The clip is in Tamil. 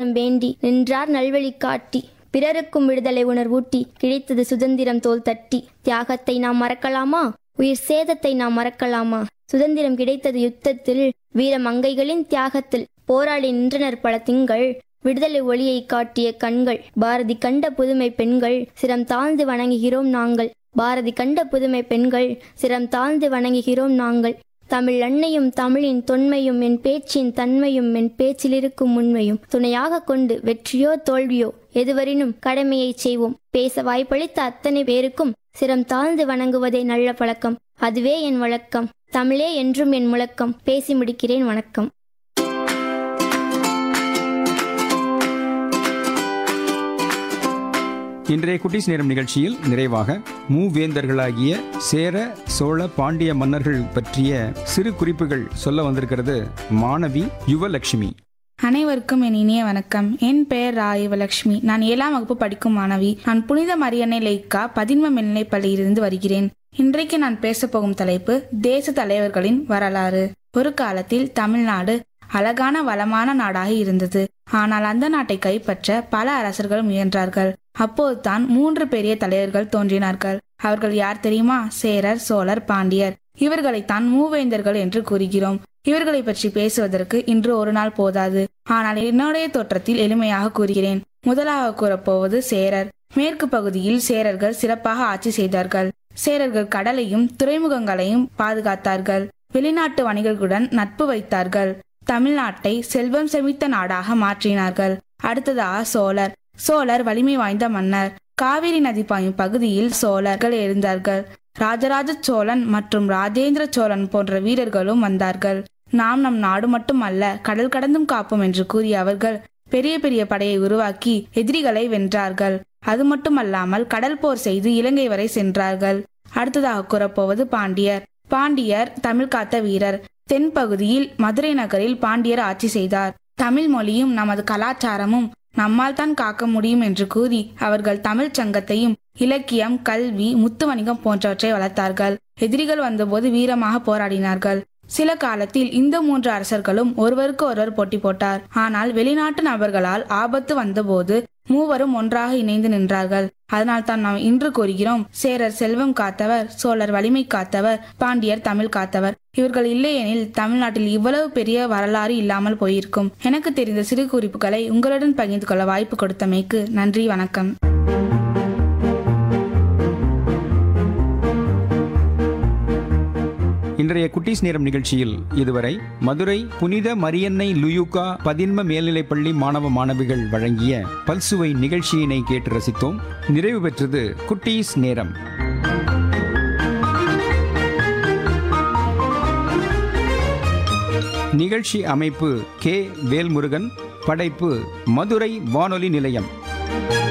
சுதந்திரம் வேண்டி நின்றார் நல்வழி காட்டி பிறருக்கும் விடுதலை உணர்வூட்டி கிடைத்தது சுதந்திரம் தோல் தட்டி தியாகத்தை நாம் மறக்கலாமா உயிர் சேதத்தை நாம் மறக்கலாமா சுதந்திரம் கிடைத்தது யுத்தத்தில் வீர மங்கைகளின் தியாகத்தில் போராடி நின்றனர் பல திங்கள் விடுதலை ஒளியை காட்டிய கண்கள் பாரதி கண்ட புதுமை பெண்கள் சிரம் தாழ்ந்து வணங்குகிறோம் நாங்கள் பாரதி கண்ட புதுமை பெண்கள் சிரம் தாழ்ந்து வணங்குகிறோம் நாங்கள் தமிழ் அன்னையும் தமிழின் தொன்மையும் என் பேச்சின் தன்மையும் என் பேச்சில் இருக்கும் உண்மையும் துணையாக கொண்டு வெற்றியோ தோல்வியோ எதுவரினும் கடமையை செய்வோம் பேச வாய்ப்பளித்த அத்தனை பேருக்கும் சிரம் தாழ்ந்து வணங்குவதே நல்ல பழக்கம் அதுவே என் வழக்கம் தமிழே என்றும் என் முழக்கம் பேசி முடிக்கிறேன் வணக்கம் இன்றைய குட்டீஸ் நேரம் நிகழ்ச்சியில் நிறைவாக மூவேந்தர்களாகிய சேர சோழ பாண்டிய மன்னர்கள் பற்றிய சிறு குறிப்புகள் சொல்ல வந்திருக்கிறது மாணவி யுவலட்சுமி அனைவருக்கும் என் இனிய வணக்கம் என் பெயர் ரா யுவலட்சுமி நான் ஏழாம் வகுப்பு படிக்கும் மாணவி நான் புனித மரியன்னை லைக்கா பதின்ம மேல்நிலைப்பள்ளியிலிருந்து வருகிறேன் இன்றைக்கு நான் பேசப் போகும் தலைப்பு தேச தலைவர்களின் வரலாறு ஒரு காலத்தில் தமிழ்நாடு அழகான வளமான நாடாக இருந்தது ஆனால் அந்த நாட்டை கைப்பற்ற பல அரசர்கள் முயன்றார்கள் அப்போதுதான் மூன்று பெரிய தலைவர்கள் தோன்றினார்கள் அவர்கள் யார் தெரியுமா சேரர் சோழர் பாண்டியர் இவர்களைத்தான் மூவேந்தர்கள் என்று கூறுகிறோம் இவர்களை பற்றி பேசுவதற்கு இன்று ஒரு நாள் போதாது ஆனால் என்னுடைய தோற்றத்தில் எளிமையாக கூறுகிறேன் முதலாக கூறப்போவது சேரர் மேற்கு பகுதியில் சேரர்கள் சிறப்பாக ஆட்சி செய்தார்கள் சேரர்கள் கடலையும் துறைமுகங்களையும் பாதுகாத்தார்கள் வெளிநாட்டு வணிகர்களுடன் நட்பு வைத்தார்கள் தமிழ்நாட்டை செல்வம் செமித்த நாடாக மாற்றினார்கள் அடுத்ததாக சோழர் சோழர் வலிமை வாய்ந்த மன்னர் காவிரி நதி பாயும் பகுதியில் சோழர்கள் இருந்தார்கள் ராஜராஜ சோழன் மற்றும் ராஜேந்திர சோழன் போன்ற வீரர்களும் வந்தார்கள் நாம் நம் நாடு மட்டும் அல்ல கடல் கடந்தும் காப்போம் என்று கூறிய அவர்கள் பெரிய பெரிய படையை உருவாக்கி எதிரிகளை வென்றார்கள் அது மட்டுமல்லாமல் கடல் போர் செய்து இலங்கை வரை சென்றார்கள் அடுத்ததாக கூறப்போவது பாண்டியர் பாண்டியர் தமிழ் காத்த வீரர் தென்பகுதியில் மதுரை நகரில் பாண்டியர் ஆட்சி செய்தார் தமிழ் மொழியும் நமது கலாச்சாரமும் நம்மால் தான் காக்க முடியும் என்று கூறி அவர்கள் தமிழ்ச் சங்கத்தையும் இலக்கியம் கல்வி முத்து வணிகம் போன்றவற்றை வளர்த்தார்கள் எதிரிகள் வந்தபோது வீரமாக போராடினார்கள் சில காலத்தில் இந்த மூன்று அரசர்களும் ஒருவருக்கு ஒருவர் போட்டி போட்டார் ஆனால் வெளிநாட்டு நபர்களால் ஆபத்து வந்தபோது மூவரும் ஒன்றாக இணைந்து நின்றார்கள் அதனால் தான் நாம் இன்று கூறுகிறோம் சேரர் செல்வம் காத்தவர் சோழர் வலிமை காத்தவர் பாண்டியர் தமிழ் காத்தவர் இவர்கள் இல்லையெனில் தமிழ்நாட்டில் இவ்வளவு பெரிய வரலாறு இல்லாமல் போயிருக்கும் எனக்கு தெரிந்த சிறு குறிப்புகளை உங்களுடன் பகிர்ந்து கொள்ள வாய்ப்பு கொடுத்தமைக்கு நன்றி வணக்கம் இன்றைய குட்டீஸ் நேரம் நிகழ்ச்சியில் இதுவரை மதுரை புனித மரியன்னை லுயூகா பதின்ம மேல்நிலைப்பள்ளி மாணவ மாணவிகள் வழங்கிய பல்சுவை நிகழ்ச்சியினை கேட்டு ரசித்தோம் நிறைவு பெற்றது குட்டீஸ் நேரம் நிகழ்ச்சி அமைப்பு கே வேல்முருகன் படைப்பு மதுரை வானொலி நிலையம்